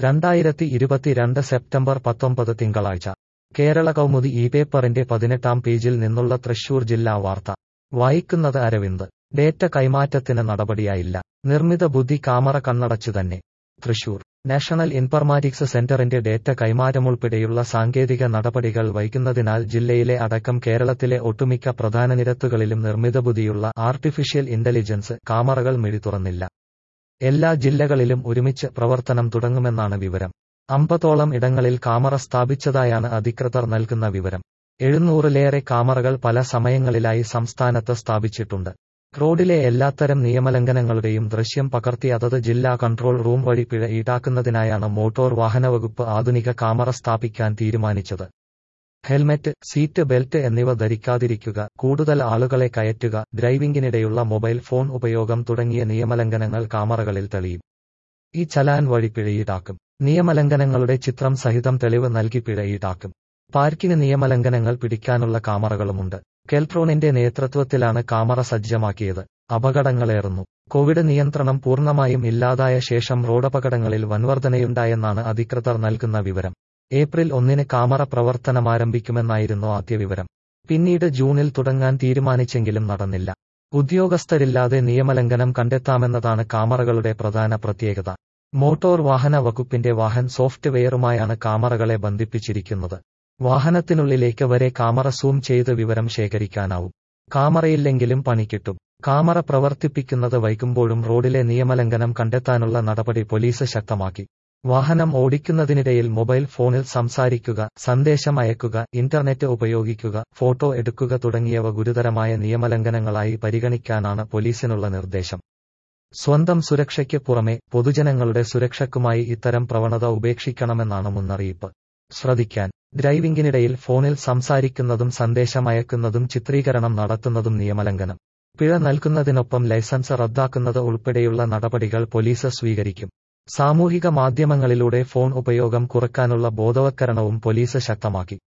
രണ്ടായിരത്തി ഇരുപത്തിരണ്ട് സെപ്റ്റംബർ പത്തൊമ്പത് തിങ്കളാഴ്ച കേരള കൗമുദി ഈ പേപ്പറിന്റെ പതിനെട്ടാം പേജിൽ നിന്നുള്ള തൃശൂർ ജില്ലാ വാർത്ത വായിക്കുന്നത് അരവിന്ദ് ഡേറ്റ കൈമാറ്റത്തിന് നടപടിയായില്ല നിർമ്മിത ബുദ്ധി കാമറ കണ്ണടച്ചു തന്നെ തൃശൂർ നാഷണൽ ഇൻഫർമാറ്റിക്സ് സെന്ററിന്റെ ഡേറ്റ കൈമാറ്റമുൾപ്പെടെയുള്ള സാങ്കേതിക നടപടികൾ വൈകുന്നതിനാൽ ജില്ലയിലെ അടക്കം കേരളത്തിലെ ഒട്ടുമിക്ക പ്രധാന നിരത്തുകളിലും നിർമ്മിത ബുദ്ധിയുള്ള ആർട്ടിഫിഷ്യൽ ഇന്റലിജൻസ് കാമറകൾ മിഴി തുറന്നില്ല എല്ലാ ജില്ലകളിലും ഒരുമിച്ച് പ്രവർത്തനം തുടങ്ങുമെന്നാണ് വിവരം അമ്പതോളം ഇടങ്ങളിൽ കാമറ സ്ഥാപിച്ചതായാണ് അധികൃതർ നൽകുന്ന വിവരം എഴുന്നൂറിലേറെ കാമറകൾ പല സമയങ്ങളിലായി സംസ്ഥാനത്ത് സ്ഥാപിച്ചിട്ടുണ്ട് റോഡിലെ എല്ലാത്തരം നിയമലംഘനങ്ങളുടെയും ദൃശ്യം പകർത്തി അതത് ജില്ലാ കൺട്രോൾ റൂം വഴി പിഴ ഈടാക്കുന്നതിനായാണ് മോട്ടോർ വാഹനവകുപ്പ് ആധുനിക കാമറ സ്ഥാപിക്കാൻ തീരുമാനിച്ചത് ഹെൽമറ്റ് സീറ്റ് ബെൽറ്റ് എന്നിവ ധരിക്കാതിരിക്കുക കൂടുതൽ ആളുകളെ കയറ്റുക ഡ്രൈവിംഗിനിടെയുള്ള മൊബൈൽ ഫോൺ ഉപയോഗം തുടങ്ങിയ നിയമലംഘനങ്ങൾ കാമറകളിൽ തെളിയും ഈ ചലാൻ വഴി പിഴ ഈടാക്കും നിയമലംഘനങ്ങളുടെ ചിത്രം സഹിതം തെളിവ് നൽകി പിഴ ഈടാക്കും പാർക്കിംഗ് നിയമലംഘനങ്ങൾ പിടിക്കാനുള്ള കാമറകളുമുണ്ട് കെൽട്രോണിന്റെ നേതൃത്വത്തിലാണ് കാമറ സജ്ജമാക്കിയത് അപകടങ്ങളേറുന്നു കോവിഡ് നിയന്ത്രണം പൂർണ്ണമായും ഇല്ലാതായ ശേഷം റോഡപകടങ്ങളിൽ വൻവർധനയുണ്ടായെന്നാണ് അധികൃതർ നൽകുന്ന വിവരം ഏപ്രിൽ ഒന്നിന് കാമറ പ്രവർത്തനമാരംഭിക്കുമെന്നായിരുന്നു ആദ്യ വിവരം പിന്നീട് ജൂണിൽ തുടങ്ങാൻ തീരുമാനിച്ചെങ്കിലും നടന്നില്ല ഉദ്യോഗസ്ഥരില്ലാതെ നിയമലംഘനം കണ്ടെത്താമെന്നതാണ് കാമറകളുടെ പ്രധാന പ്രത്യേകത മോട്ടോർ വാഹന വകുപ്പിന്റെ വാഹൻ സോഫ്റ്റ്വെയറുമായാണ് കാമറകളെ ബന്ധിപ്പിച്ചിരിക്കുന്നത് വാഹനത്തിനുള്ളിലേക്ക് വരെ കാമറ സൂം ചെയ്ത് വിവരം ശേഖരിക്കാനാവും കാമറയില്ലെങ്കിലും പണി കിട്ടും കാമറ പ്രവർത്തിപ്പിക്കുന്നത് വൈകുമ്പോഴും റോഡിലെ നിയമലംഘനം കണ്ടെത്താനുള്ള നടപടി പോലീസ് ശക്തമാക്കി വാഹനം ഓടിക്കുന്നതിനിടയിൽ മൊബൈൽ ഫോണിൽ സംസാരിക്കുക സന്ദേശം അയക്കുക ഇന്റർനെറ്റ് ഉപയോഗിക്കുക ഫോട്ടോ എടുക്കുക തുടങ്ങിയവ ഗുരുതരമായ നിയമലംഘനങ്ങളായി പരിഗണിക്കാനാണ് പോലീസിനുള്ള നിർദ്ദേശം സ്വന്തം സുരക്ഷയ്ക്ക് പുറമെ പൊതുജനങ്ങളുടെ സുരക്ഷയ്ക്കുമായി ഇത്തരം പ്രവണത ഉപേക്ഷിക്കണമെന്നാണ് മുന്നറിയിപ്പ് ശ്രദ്ധിക്കാൻ ഡ്രൈവിംഗിനിടയിൽ ഫോണിൽ സംസാരിക്കുന്നതും സന്ദേശം അയക്കുന്നതും ചിത്രീകരണം നടത്തുന്നതും നിയമലംഘനം പിഴ നൽകുന്നതിനൊപ്പം ലൈസൻസ് റദ്ദാക്കുന്നത് ഉൾപ്പെടെയുള്ള നടപടികൾ പോലീസ് സ്വീകരിക്കും സാമൂഹിക മാധ്യമങ്ങളിലൂടെ ഫോൺ ഉപയോഗം കുറയ്ക്കാനുള്ള ബോധവത്കരണവും പോലീസ് ശക്തമാക്കി